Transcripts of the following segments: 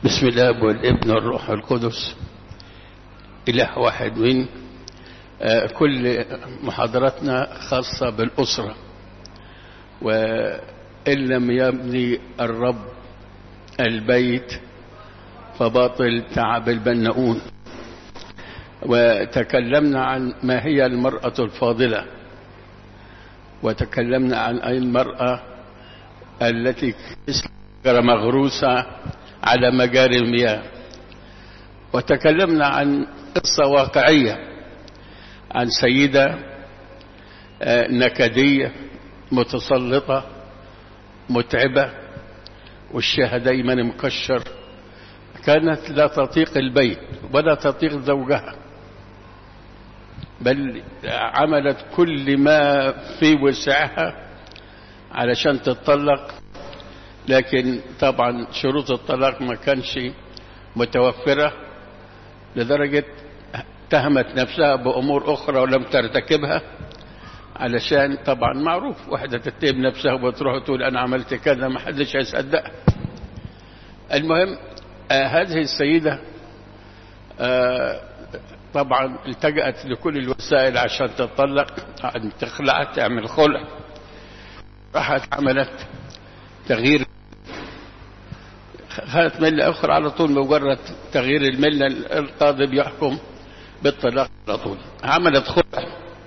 بسم الله والابن والروح القدس إله واحد من آه، كل محاضراتنا خاصة بالأسرة وإن لم يبني الرب البيت فباطل تعب البناؤون وتكلمنا عن ما هي المرأة الفاضلة وتكلمنا عن أي المرأة التي مغروسة على مجاري المياه وتكلمنا عن قصة واقعية عن سيدة آه، نكدية متسلطة متعبة وشها دايما مكشر كانت لا تطيق البيت ولا تطيق زوجها بل عملت كل ما في وسعها علشان تتطلق لكن طبعا شروط الطلاق ما كانش متوفرة لدرجة اتهمت نفسها بأمور أخرى ولم ترتكبها علشان طبعا معروف واحدة تتهم نفسها وتروح تقول أنا عملت كذا ما حدش هيصدقها المهم آه هذه السيدة آه طبعا التجأت لكل الوسائل عشان تتطلق عشان تخلع تعمل خلع راحت عملت تغيير خدت ملة أخرى على طول مجرد تغيير الملة القاضي بيحكم بالطلاق على طول عملت خلع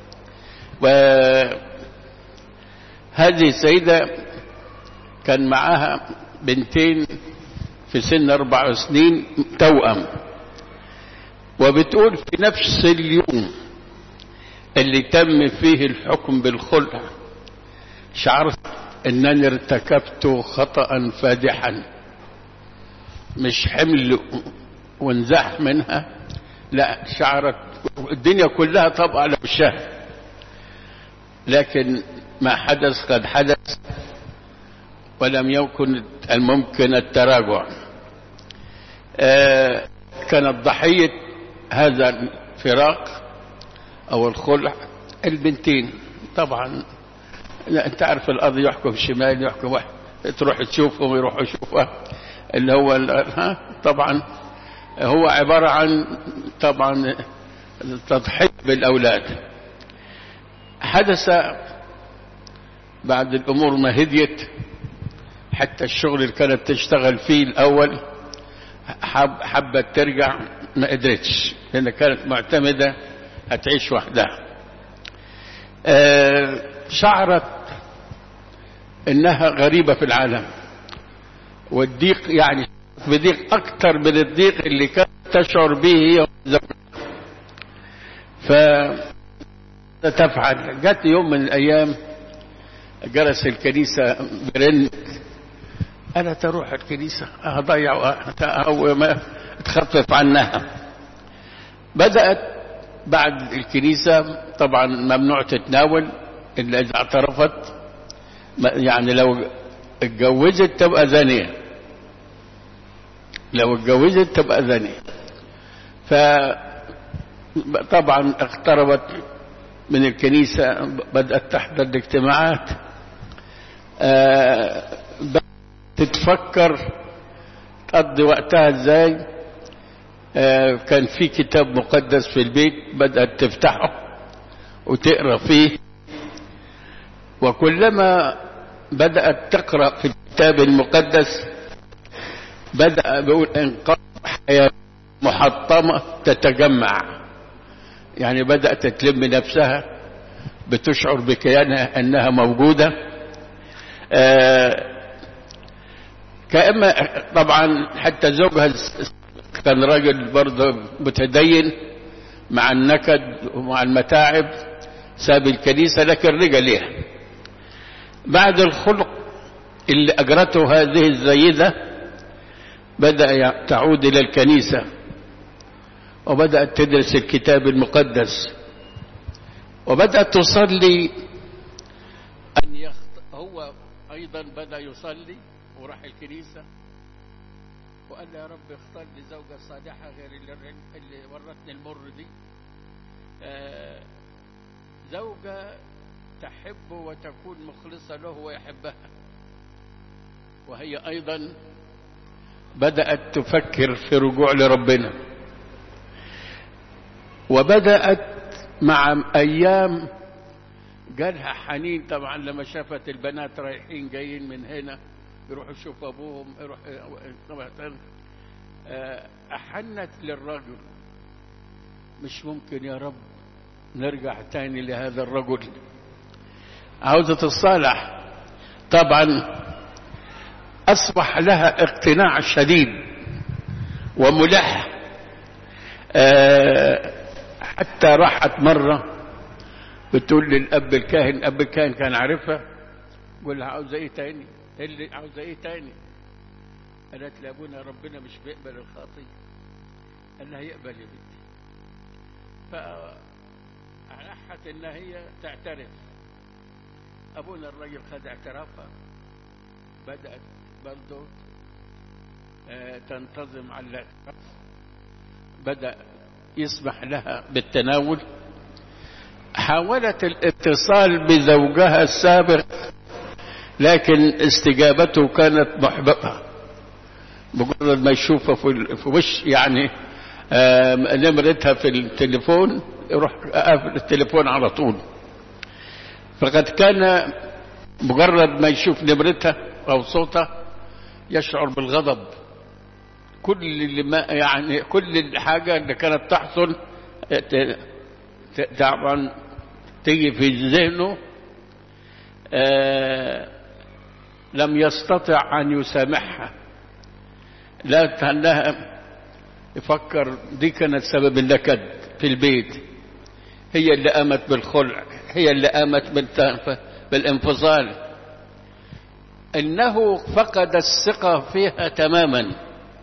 وهذه السيدة كان معاها بنتين في سن أربع سنين توأم وبتقول في نفس اليوم اللي تم فيه الحكم بالخلع شعرت انني ارتكبت خطأ فادحا مش حمل وانزاح منها لا شعرت الدنيا كلها طبعا على وشها لكن ما حدث قد حدث ولم يكن الممكن التراجع آه كانت ضحية هذا الفراق أو الخلع البنتين طبعا لا انت عارف الأرض يحكم شمال يحكم واحد تروح تشوفهم ويروحوا يشوفها اللي هو ها طبعا هو عبارة عن طبعا تضحية بالأولاد حدث بعد الأمور ما هديت حتى الشغل اللي كانت تشتغل فيه الأول حب حبت ترجع ما قدرتش لأن كانت معتمدة هتعيش وحدها آه شعرت انها غريبة في العالم والضيق يعني بضيق اكتر من الضيق اللي كانت تشعر به هي ف تفعل جت يوم من الايام جرس الكنيسة برن انا تروح الكنيسة هضيع او ما تخفف عنها بدأت بعد الكنيسة طبعا ممنوع تتناول إلا إذا اعترفت يعني لو اتجوزت تبقى زانية لو اتجوزت تبقى زانية فطبعا اقتربت من الكنيسة بدأت تحضر الاجتماعات أه تتفكر تقضي وقتها ازاي أه كان في كتاب مقدس في البيت بدأت تفتحه وتقرأ فيه وكلما بدأت تقرأ في الكتاب المقدس بدأ بيقول انقاذ حياة محطمة تتجمع يعني بدأت تلم نفسها بتشعر بكيانها أنها موجودة آه كأما طبعا حتى زوجها كان راجل برضه متدين مع النكد ومع المتاعب ساب الكنيسة لكن رجع ليها بعد الخلق اللي أجرته هذه الزيدة بدأ تعود إلى الكنيسة وبدأت تدرس الكتاب المقدس وبدأت تصلي أن يخط... هو أيضا بدأ يصلي وراح الكنيسة وقال يا رب اختار لي زوجة صالحة غير اللي, اللي ورتني المر دي آه زوجة تحب وتكون مخلصة له ويحبها وهي أيضا بدأت تفكر في رجوع لربنا وبدأت مع أيام جالها حنين طبعا لما شافت البنات رايحين جايين من هنا يروحوا يشوفوا أبوهم يروح طبعا أحنت للرجل مش ممكن يا رب نرجع تاني لهذا الرجل عاوزة الصالح طبعا أصبح لها اقتناع شديد وملح أه حتى راحت مرة بتقول للأب الكاهن أب الكاهن كان عارفها قول لها عاوزة إيه تاني اللي عاوزة إيه تاني قالت لأبونا ربنا مش بيقبل الخاطي قال لها يقبل يا بنتي فألحت إن هي تعترف أبونا الرجل خد اعترافها بدأت برضه تنتظم على الاعتراف بدأ يسمح لها بالتناول حاولت الاتصال بزوجها السابق لكن استجابته كانت محبطة مجرد ما يشوفها في وش يعني نمرتها في التليفون يروح قافل التليفون على طول فقد كان مجرد ما يشوف نمرتها أو صوتها يشعر بالغضب كل اللي ما يعني كل الحاجة اللي كانت تحصل طبعا تيجي في ذهنه آه لم يستطع أن يسامحها لا أنها يفكر دي كانت سبب النكد في البيت هي اللي قامت بالخلع هي اللي قامت بالانفصال انه فقد الثقه فيها تماما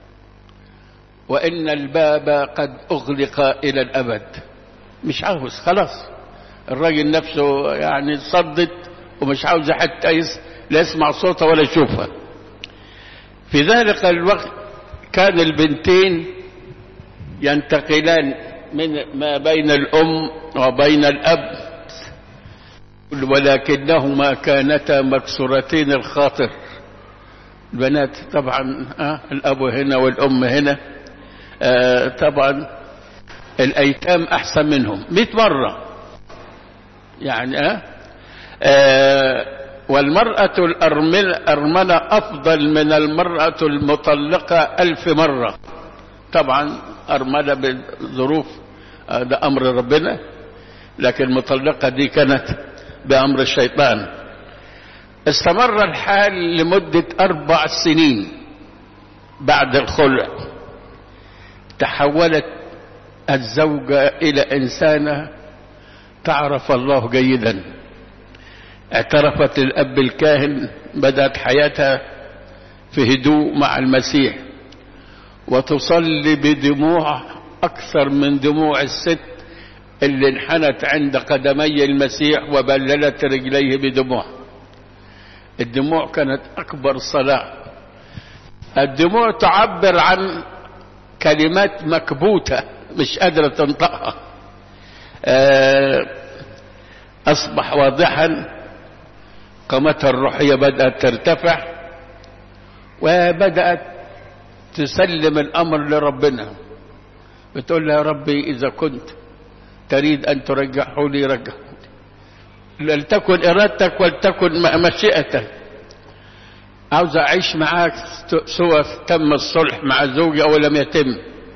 وان الباب قد اغلق الى الابد مش عاوز خلاص الراجل نفسه يعني صدت ومش عاوز حتى لا يسمع صوتها ولا يشوفها في ذلك الوقت كان البنتين ينتقلان من ما بين الأم وبين الأب ولكنهما كانتا مكسورتين الخاطر البنات طبعا آه الأب هنا والأم هنا آه طبعا الأيتام أحسن منهم مئة مرة يعني آه آه والمرأة الأرملة أفضل من المرأة المطلقة ألف مرة طبعا أرملة بظروف ده أمر ربنا لكن المطلقة دي كانت بأمر الشيطان استمر الحال لمدة أربع سنين بعد الخلع تحولت الزوجة إلى إنسانة تعرف الله جيدا اعترفت الأب الكاهن بدأت حياتها في هدوء مع المسيح وتصلي بدموع أكثر من دموع الست اللي انحنت عند قدمي المسيح وبللت رجليه بدموع الدموع كانت أكبر صلاة الدموع تعبر عن كلمات مكبوتة مش قادرة تنطقها أصبح واضحا قامتها الروحية بدأت ترتفع وبدأت تسلم الأمر لربنا بتقول له يا ربي إذا كنت تريد أن ترجعه لي رجعه لتكن إرادتك ولتكن مشيئتك عاوز أعيش معاك سوى تم الصلح مع زوجي أو لم يتم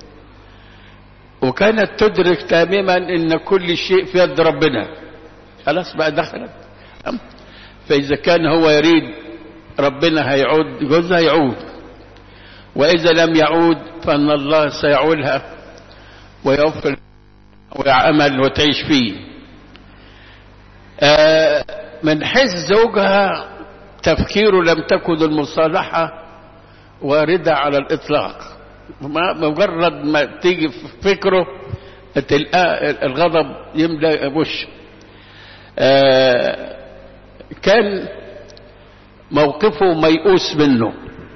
وكانت تدرك تماما ان كل شيء في يد ربنا خلاص بقى دخلت فاذا كان هو يريد ربنا هيعود جوزها يعود واذا لم يعود فان الله سيعولها ويوفر ويعمل وتعيش فيه آه من حيث زوجها تفكيره لم تكن المصالحة واردة على الإطلاق ما مجرد ما تيجي في فكره تلقى الغضب يملأ وشه آه كان موقفه ميؤوس منه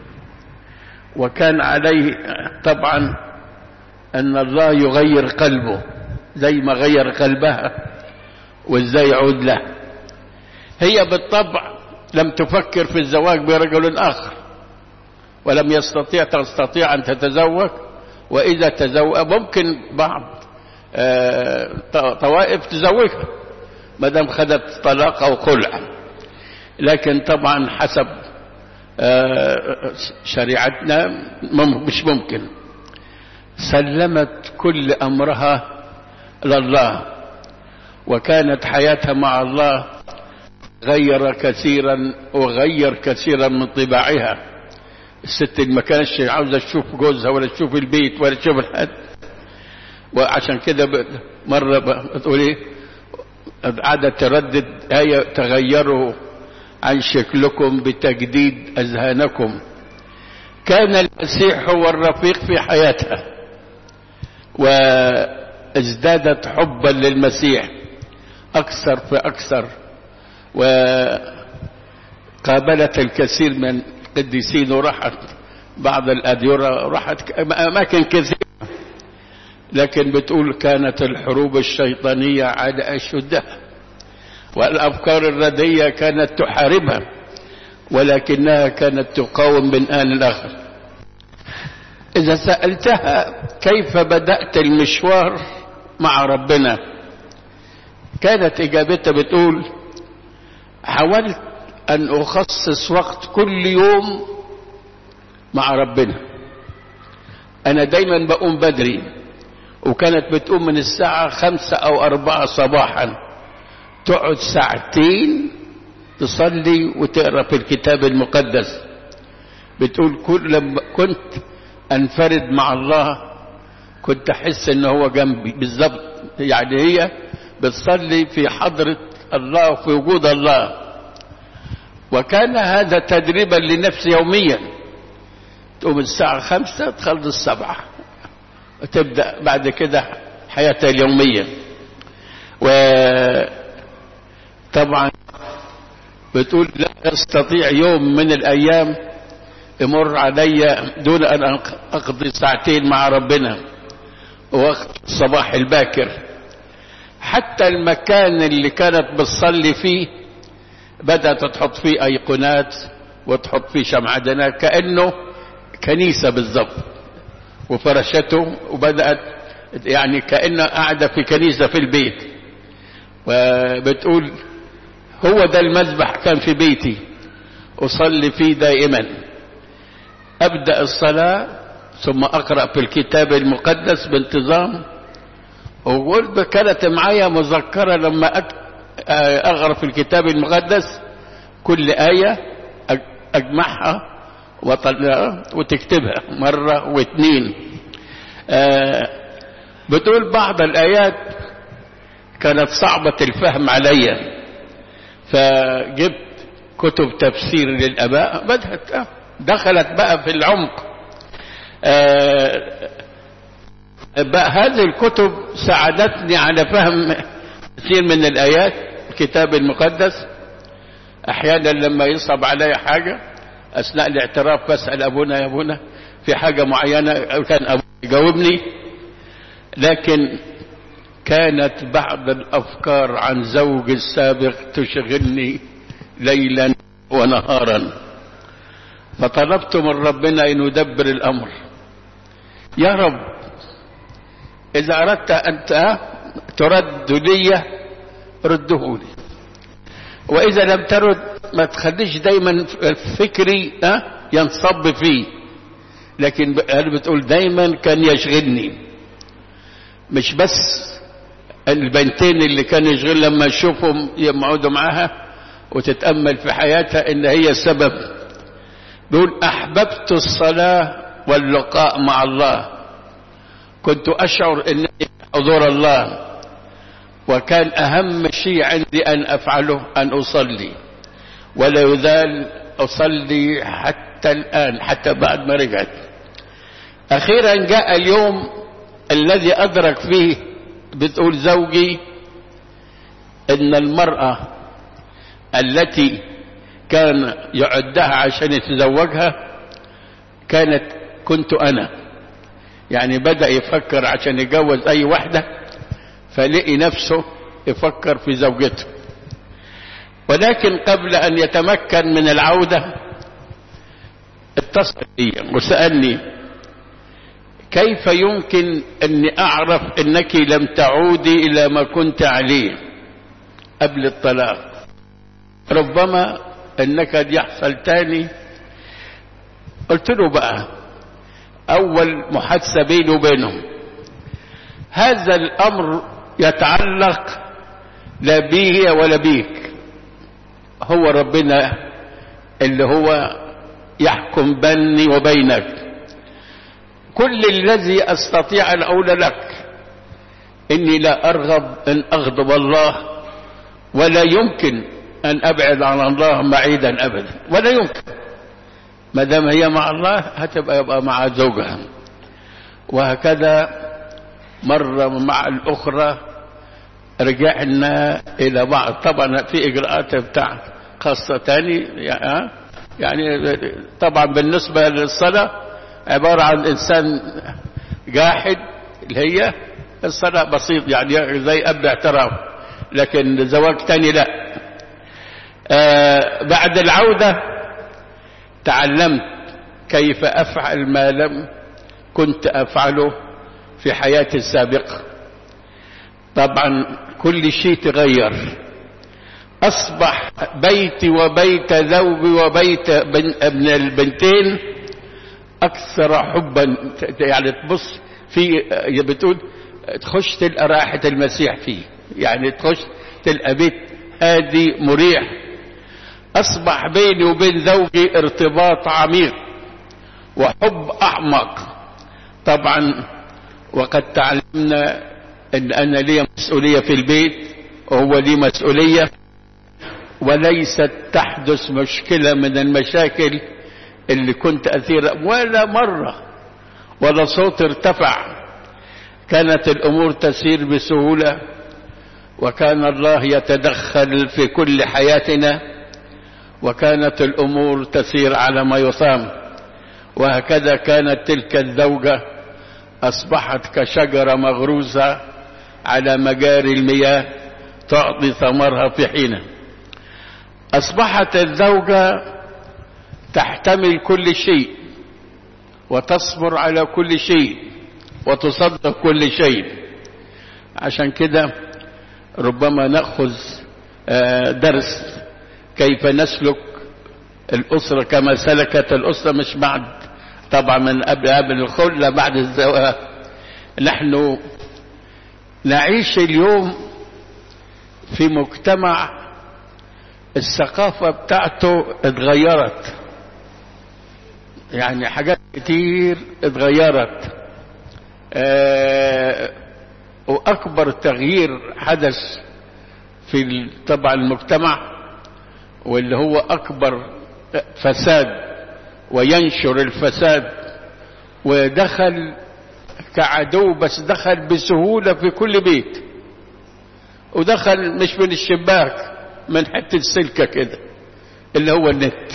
وكان عليه طبعا أن الله يغير قلبه زي ما غير قلبها وازاي يعود له هي بالطبع لم تفكر في الزواج برجل آخر ولم يستطيع تستطيع أن تتزوج وإذا تزوج ممكن بعض طوائف تزوجها ما دام خدت طلاق أو خلع لكن طبعا حسب شريعتنا مش ممكن سلمت كل أمرها لله وكانت حياتها مع الله غير كثيرا وغير كثيرا من طباعها الست اللي ما كانتش عاوزه تشوف جوزها ولا تشوف البيت ولا تشوف الحد وعشان كده مره بتقول ايه قعدت تردد آية تغيروا عن شكلكم بتجديد أذهانكم كان المسيح هو الرفيق في حياتها وازدادت حبا للمسيح أكثر فأكثر وقابلت الكثير من القديسين وراحت بعض الأديرة راحت أماكن كثيرة لكن بتقول كانت الحروب الشيطانية على أشدها والأفكار الردية كانت تحاربها ولكنها كانت تقاوم من آن الآخر إذا سألتها كيف بدأت المشوار مع ربنا كانت إجابتها بتقول حاولت أن أخصص وقت كل يوم مع ربنا أنا دايما بقوم بدري وكانت بتقوم من الساعة خمسة أو أربعة صباحا تقعد ساعتين تصلي وتقرأ في الكتاب المقدس بتقول كل لما كنت أنفرد مع الله كنت أحس إن هو جنبي بالظبط يعني هي بتصلي في حضرة الله وفي وجود الله وكان هذا تدريبا لنفسي يوميا تقوم الساعة خمسة تخلص سبعة وتبدأ بعد كده حياتها اليومية وطبعا بتقول لا يستطيع يوم من الأيام يمر علي دون أن أقضي ساعتين مع ربنا وقت الصباح الباكر حتى المكان اللي كانت بتصلي فيه بدأت تحط فيه أيقونات وتحط فيه شمعدنات كأنه كنيسة بالضبط وفرشته وبدأت يعني كأنها قاعدة في كنيسة في البيت وبتقول هو ده المذبح كان في بيتي أصلي فيه دائما أبدأ الصلاة ثم أقرأ في الكتاب المقدس بانتظام وقلت كانت معايا مذكرة لما أقرأ في الكتاب المقدس كل آية أجمعها وطلعها وتكتبها مرة واثنين بتقول بعض الآيات كانت صعبة الفهم عليا فجبت كتب تفسير للآباء بدأت دخلت بقى في العمق بقى هذه الكتب ساعدتني على فهم كثير من الآيات الكتاب المقدس أحيانا لما يصعب علي حاجة أثناء الاعتراف بسأل أبونا يا أبونا في حاجة معينة كان أبونا يجاوبني لكن كانت بعض الأفكار عن زوج السابق تشغلني ليلا ونهارا فطلبت من ربنا أن يدبر الأمر يا رب إذا أردت أنت ترد لي رده لي وإذا لم ترد ما تخليش دايما فكري ينصب فيه لكن أنا بتقول دايما كان يشغلني مش بس البنتين اللي كان يشغل لما يشوفهم يقعدوا معاها وتتأمل في حياتها إن هي السبب بيقول أحببت الصلاة واللقاء مع الله كنت أشعر أن حضور الله وكان أهم شيء عندي أن أفعله أن أصلي ولا يزال أصلي حتى الآن حتى بعد ما رجعت أخيرا جاء اليوم الذي أدرك فيه بتقول زوجي إن المرأة التي كان يعدها عشان يتزوجها كانت كنت أنا يعني بدأ يفكر عشان يجوز أي واحدة فلقي نفسه يفكر في زوجته ولكن قبل أن يتمكن من العودة اتصل بي وسألني كيف يمكن أني أعرف أنك لم تعودي إلى ما كنت عليه قبل الطلاق ربما أنك قد يحصل تاني قلت له بقى أول محادثة بيني وبينهم هذا الأمر يتعلق لا بي ولا بيك هو ربنا اللي هو يحكم بيني وبينك كل الذي أستطيع أن أقول لك إني لا أرغب أن أغضب الله ولا يمكن أن أبعد عن الله بعيدا أبدا ولا يمكن ما دام هي مع الله هتبقى يبقى مع زوجها وهكذا مرة مع الأخرى رجعنا إلى بعض طبعا في إجراءات بتاع خاصة تاني يعني طبعا بالنسبة للصلاة عبارة عن إنسان جاحد اللي هي الصلاة بسيط يعني زي قبل اعتراف لكن زواج تاني لا آه بعد العودة تعلمت كيف أفعل ما لم كنت أفعله في حياتي السابقة طبعا كل شيء تغير أصبح بيتي وبيت زوجي وبيت ابن البنتين أكثر حبا يعني تبص في بتقول تخش تلقى راحة المسيح فيه يعني تخش تلقى بيت هادي مريح أصبح بيني وبين زوجي ارتباط عميق وحب أعمق طبعا وقد تعلمنا أن أنا لي مسؤولية في البيت وهو لي مسؤولية وليست تحدث مشكلة من المشاكل اللي كنت أثير ولا مرة ولا صوت ارتفع كانت الأمور تسير بسهولة وكان الله يتدخل في كل حياتنا وكانت الأمور تسير على ما يصام وهكذا كانت تلك الزوجة أصبحت كشجرة مغروسة على مجاري المياه تعطي ثمرها في حينه أصبحت الزوجة تحتمل كل شيء وتصبر على كل شيء وتصدق كل شيء عشان كده ربما نأخذ درس كيف نسلك الأسرة كما سلكت الأسرة مش بعد طبعا من قبل قبل الخلة بعد الزواج نحن نعيش اليوم في مجتمع الثقافة بتاعته اتغيرت يعني حاجات كتير اتغيرت اه واكبر تغيير حدث في طبعا المجتمع واللي هو اكبر فساد وينشر الفساد ودخل كعدو بس دخل بسهولة في كل بيت ودخل مش من الشباك من حتة سلكة كده اللي هو النت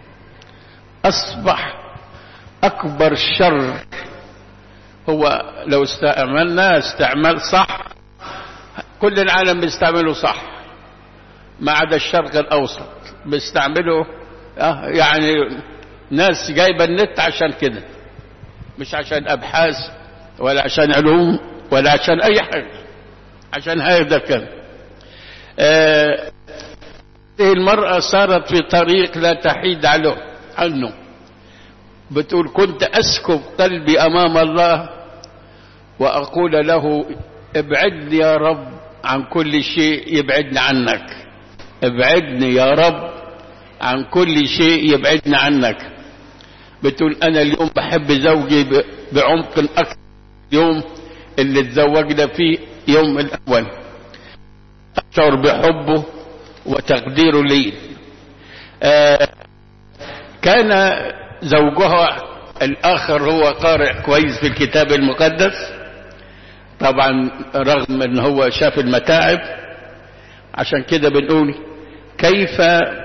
أصبح أكبر شر هو لو استعملنا استعمال صح كل العالم بيستعمله صح ما عدا الشرق الأوسط بيستعمله آه يعني ناس جايبة النت عشان كده مش عشان أبحاث ولا عشان علوم ولا عشان أي حاجة عشان هذا كان آه المرأة صارت في طريق لا تحيد عنه عنه بتقول كنت أسكب قلبي أمام الله وأقول له ابعدني يا رب عن كل شيء يبعدني عنك ابعدني يا رب عن كل شيء يبعدني عنك بتقول أنا اليوم بحب زوجي بعمق أكثر يوم اللي تزوجنا فيه يوم الأول أشعر بحبه وتقديره لي آه كان زوجها الآخر هو قارئ كويس في الكتاب المقدس طبعا رغم ان هو شاف المتاعب عشان كده بنقول كيف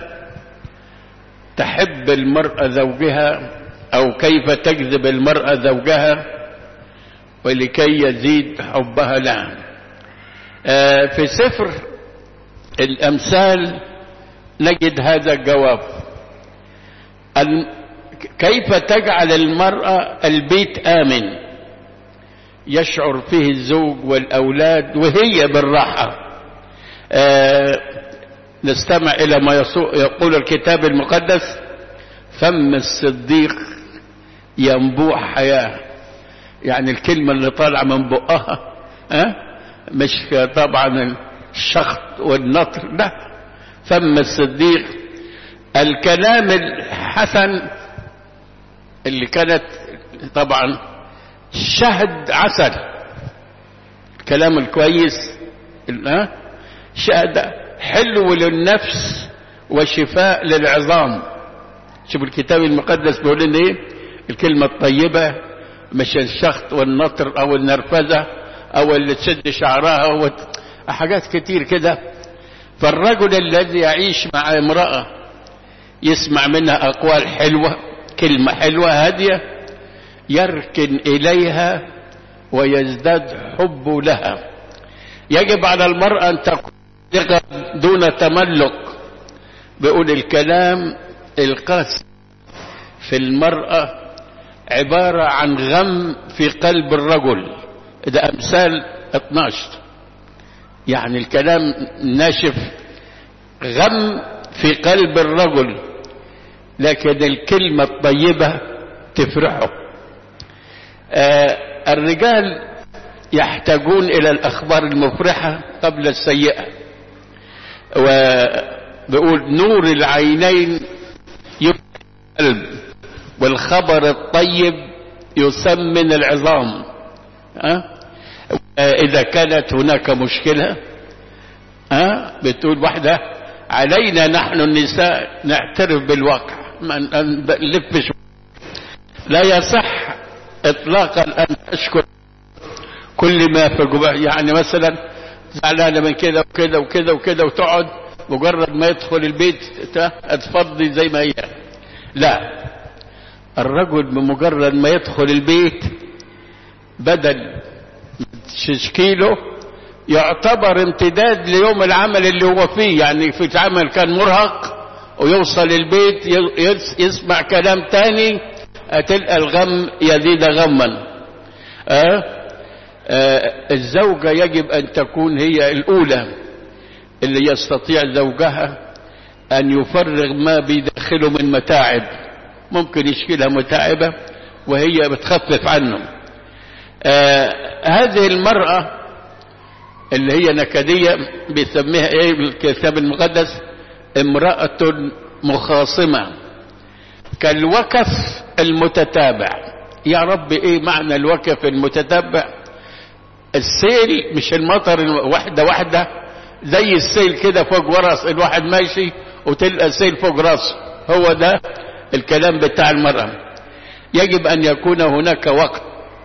تحب المرأة زوجها او كيف تجذب المرأة زوجها ولكي يزيد حبها لها آه في سفر الامثال نجد هذا الجواب كيف تجعل المرأة البيت آمن يشعر فيه الزوج والأولاد وهي بالراحة آه نستمع إلى ما يقول الكتاب المقدس فم الصديق ينبوع حياة يعني الكلمة اللي طالعة من بقها أه؟ مش طبعا الشخط والنطر لا فم الصديق الكلام الحسن اللي كانت طبعا شهد عسل الكلام الكويس أه؟ شهد حلو للنفس وشفاء للعظام شوف الكتاب المقدس بيقول لنا ايه الكلمة الطيبة مش الشخط والنطر او النرفزة او اللي تشد شعرها او حاجات كتير كده فالرجل الذي يعيش مع امرأة يسمع منها اقوال حلوة كلمة حلوة هادية يركن اليها ويزداد حبه لها يجب على المرأة ان تكون دون تملق بيقول الكلام القاسي في المرأة عبارة عن غم في قلب الرجل ده أمثال 12 يعني الكلام ناشف غم في قلب الرجل لكن الكلمة الطيبة تفرحه آه الرجال يحتاجون إلى الأخبار المفرحة قبل السيئة وبيقول نور العينين يبقى القلب والخبر الطيب يسمن العظام أه؟ إذا كانت هناك مشكلة أه؟ بتقول واحدة علينا نحن النساء نعترف بالواقع ما نلفش لا يصح إطلاقا أن تشكر كل ما في جواها يعني مثلا زعلانة من كده وكده وكده وكده وتقعد مجرد ما يدخل البيت تفضي زي ما هي لا الرجل بمجرد ما يدخل البيت بدل تشكيله يعتبر امتداد ليوم العمل اللي هو فيه يعني في عمل كان مرهق ويوصل البيت يسمع كلام تاني تلقى الغم يزيد غما أه؟ أه الزوجة يجب أن تكون هي الأولى اللي يستطيع زوجها أن يفرغ ما بداخله من متاعب ممكن يشكلها متاعبة وهي بتخفف عنه آه هذه المرأة اللي هي نكدية بيسميها ايه بالكتاب المقدس امرأة مخاصمة كالوكف المتتابع يا رب ايه معنى الوكف المتتابع السيل مش المطر واحدة واحدة زي السيل كده فوق ورس الواحد ماشي وتلقى السيل فوق راسه هو ده الكلام بتاع المرأة يجب أن يكون هناك وقت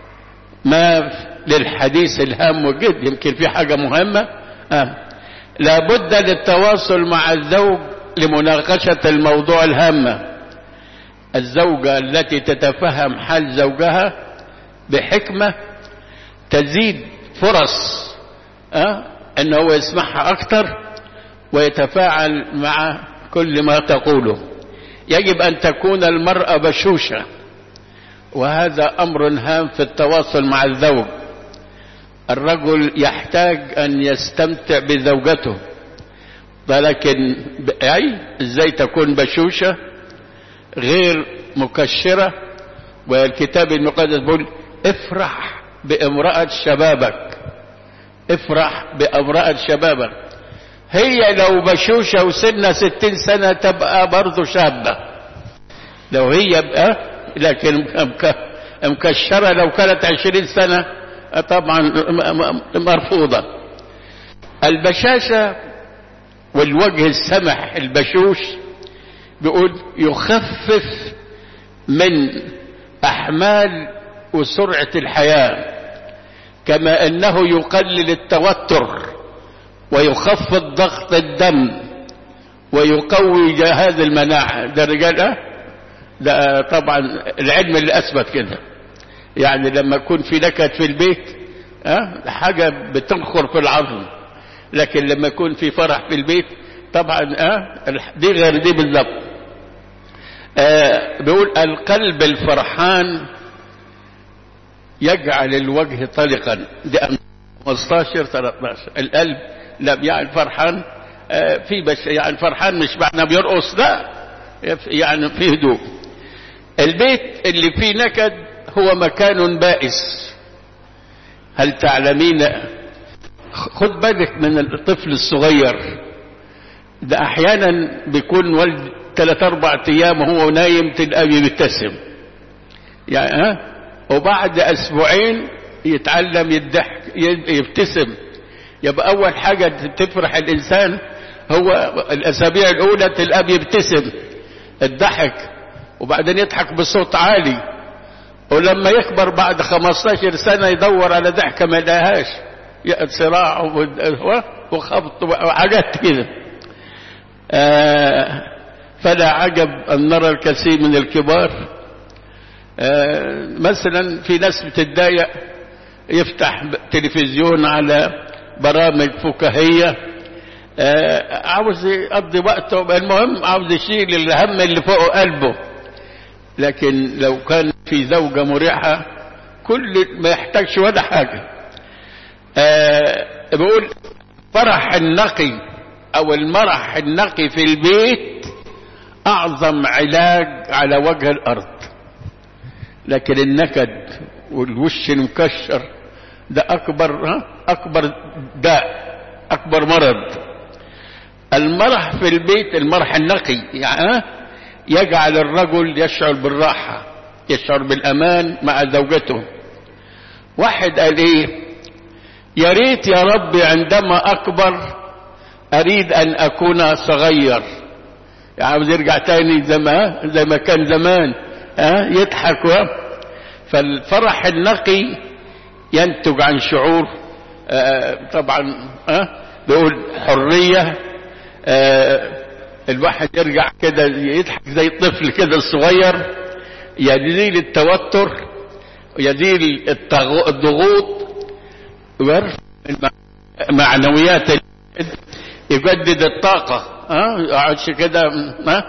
ما للحديث الهام جدا يمكن في حاجة مهمة آه. لابد للتواصل مع الزوج لمناقشة الموضوع الهامة الزوجة التي تتفهم حال زوجها بحكمة تزيد فرص أه؟ أنه هو يسمعها أكثر ويتفاعل مع كل ما تقوله يجب أن تكون المرأة بشوشة وهذا أمر هام في التواصل مع الزوج الرجل يحتاج أن يستمتع بزوجته ولكن أي إزاي تكون بشوشة غير مكشرة والكتاب المقدس بيقول افرح بامرأة شبابك افرح بامرأة شبابك هي لو بشوشة وسنها ستين سنة تبقى برضو شابة لو هي بقى لكن مكشرة لو كانت عشرين سنة طبعا مرفوضة البشاشة والوجه السمح البشوش بيقول يخفف من أحمال وسرعة الحياة كما أنه يقلل التوتر ويخفض ضغط الدم ويقوي جهاز المناعة ده الرجال أه؟ ده طبعا العلم اللي أثبت كده يعني لما يكون في نكد في البيت أه؟ حاجة بتنخر في العظم لكن لما يكون في فرح في البيت طبعا أه؟ دي غير دي بالضبط آه بيقول القلب الفرحان يجعل الوجه طلقا دي 15 13 القلب لا يعني فرحان آه في بس يعني فرحان مش معنى بيرقص لا يعني في هدوء البيت اللي فيه نكد هو مكان بائس هل تعلمين خد بالك من الطفل الصغير ده احيانا بيكون والد ثلاث اربع ايام وهو نايم تلقاه يبتسم يعني ها وبعد اسبوعين يتعلم يضحك يبتسم يبقى اول حاجه تفرح الانسان هو الاسابيع الاولى تلقاه يبتسم الضحك وبعدين يضحك بصوت عالي ولما يكبر بعد 15 سنه يدور على ضحكه ما يلاقيهاش صراع وخبط وحاجات كده آه فلا عجب أن نرى الكثير من الكبار آه مثلا في ناس بتتضايق يفتح تلفزيون على برامج فكاهية آه عاوز يقضي وقته المهم عاوز يشيل الهم اللي فوق قلبه لكن لو كان في زوجة مريحة كل ما يحتاجش ولا حاجة آه بقول فرح النقي او المرح النقي في البيت اعظم علاج على وجه الارض لكن النكد والوش المكشر ده اكبر ها اكبر داء اكبر مرض المرح في البيت المرح النقي يعني يجعل الرجل يشعر بالراحة يشعر بالامان مع زوجته واحد قال ايه يا ريت يا ربي عندما اكبر اريد ان اكون صغير يعني عاوز يرجع تاني زي ما زي ما كان زمان ها يضحك و... فالفرح النقي ينتج عن شعور آه طبعا ها بيقول حريه آه الواحد يرجع كده يضحك زي الطفل كده الصغير يزيل التوتر يزيل الضغوط ويرفع معنويات يجدد الطاقة ها يقعدش كده ها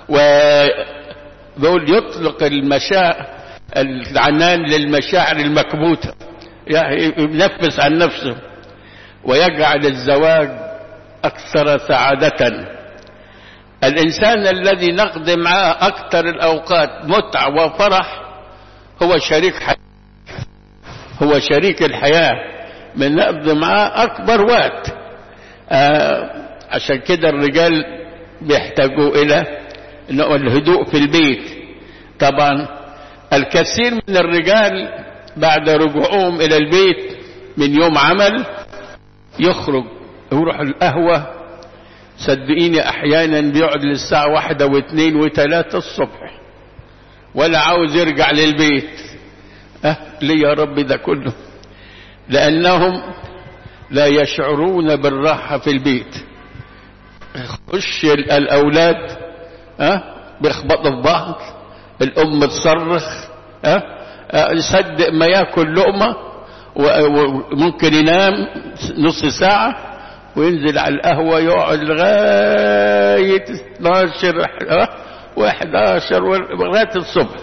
وبيقول يطلق المشاعر العنان للمشاعر المكبوتة يعني ينفس عن نفسه ويجعل الزواج أكثر سعادة الإنسان الذي نقضي معاه أكثر الأوقات متعة وفرح هو شريك حياة هو شريك الحياة من نقضي معاه أكبر وقت آه عشان كده الرجال بيحتاجوا إلى الهدوء في البيت طبعا الكثير من الرجال بعد رجوعهم إلى البيت من يوم عمل يخرج يروح القهوة صدقيني أحيانا بيقعد للساعة واحدة واثنين وثلاثة الصبح ولا عاوز يرجع للبيت أه ليه يا رب ده كله لأنهم لا يشعرون بالراحة في البيت خش الأولاد أه بيخبطوا في بعض الأم تصرخ أه يصدق ما ياكل لقمة وممكن ينام نص ساعة وينزل على القهوة يقعد لغاية 12 و11 لغاية الصبح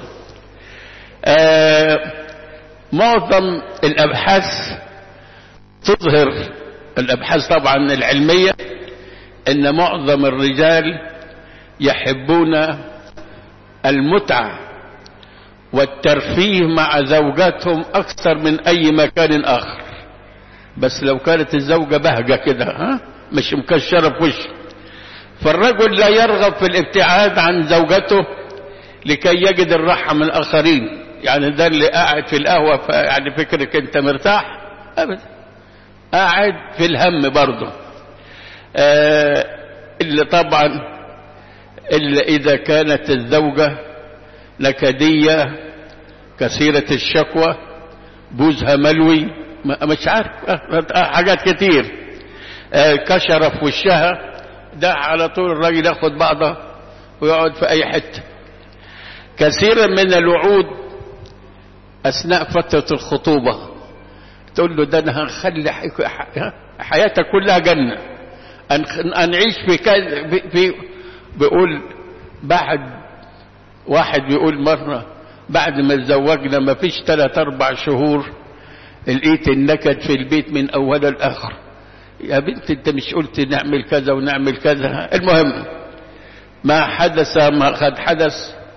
آه معظم الأبحاث تظهر الأبحاث طبعا العلمية أن معظم الرجال يحبون المتعة والترفيه مع زوجاتهم أكثر من أي مكان آخر بس لو كانت الزوجة بهجة كده ها مش مكشرة في وشه فالرجل لا يرغب في الابتعاد عن زوجته لكي يجد الراحة من الآخرين يعني ده اللي قاعد في القهوة يعني فكرك انت مرتاح أبدا قاعد في الهم برضه آه اللي طبعا إلا إذا كانت الزوجة نكدية كثيرة الشكوى بوزها ملوي مش عارف حاجات كتير كشرة في وشها ده على طول الراجل ياخد بعضه ويقعد في اي حتة كثيرا من الوعود اثناء فترة الخطوبة تقول له ده انا هنخلي حياتك كلها جنة هنعيش في كذا في بيقول بعد واحد بيقول مرة بعد ما اتزوجنا ما فيش ثلاث أربع شهور لقيت النكد في البيت من أوله لآخر يا بنت أنت مش قلت نعمل كذا ونعمل كذا المهم ما حدث ما قد حدث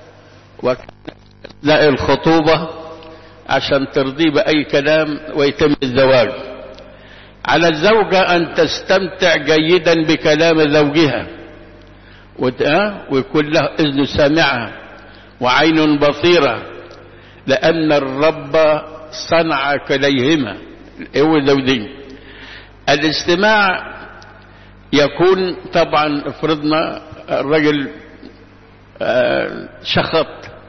وكان الخطوبة عشان ترضيه بأي كلام ويتم الزواج على الزوجة أن تستمتع جيدا بكلام زوجها ويكون له إذن سامعة وعين بصيرة لأن الرب صنع كليهما هو زوجين الاستماع يكون طبعا افرضنا الرجل شخط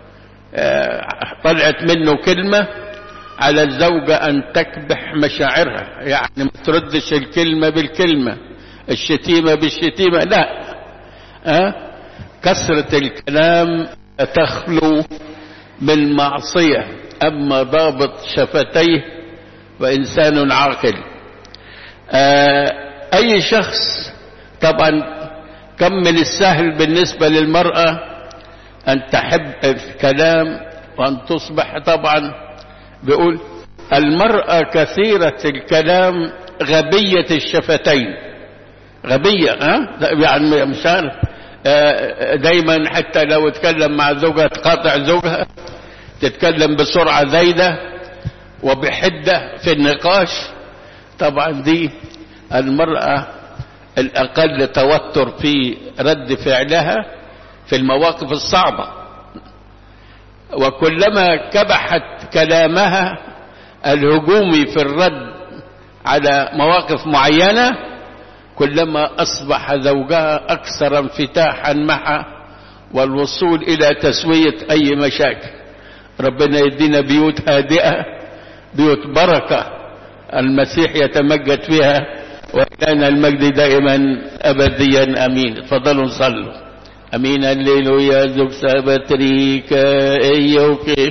طلعت منه كلمة على الزوجة أن تكبح مشاعرها يعني ما تردش الكلمة بالكلمة الشتيمة بالشتيمة لا أه؟ كثرة الكلام تخلو من معصية أما ضابط شفتيه فإنسان عاقل أه أي شخص طبعا كم من السهل بالنسبة للمرأة أن تحب الكلام وأن تصبح طبعا بيقول المرأة كثيرة الكلام غبية الشفتين غبية ها يعني مش عارف دايما حتى لو تكلم مع زوجها تقاطع زوجها تتكلم بسرعة زايدة وبحدة في النقاش طبعا دي المرأة الأقل توتر في رد فعلها في المواقف الصعبة وكلما كبحت كلامها الهجومي في الرد على مواقف معينة كلما أصبح زوجها أكثر انفتاحا معها والوصول إلى تسوية أي مشاكل ربنا يدينا بيوت هادئة بيوت بركة المسيح يتمجد فيها وكان المجد دائما أبديا أمين تفضلوا صلوا أمين الليلويا زوج سابتريك أيوكي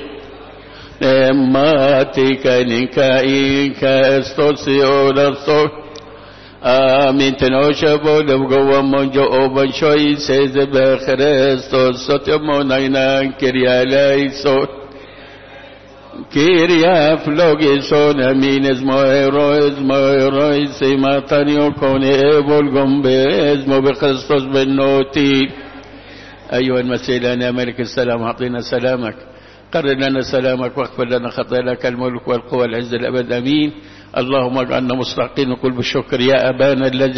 نماتك نكايك استوسيو لصوك آمين تنوشبو لبقوا من جو أوبن شوي سيز بخريستوس ستمونينا كريا ليسو كيريا فلوغيسون امين اسمو ايرو اسمو ايرو اسما تانيو كوني ايبول قنبي اسمو بخريستوس بالنوتي أيها المسيح لنا ملك السلام أعطينا سلامك قرر لنا سلامك واغفر لنا خطاياك الملك والقوة العز الأبد أمين اللهم اجعلنا مستحقين كل بالشكر يا أبانا الذي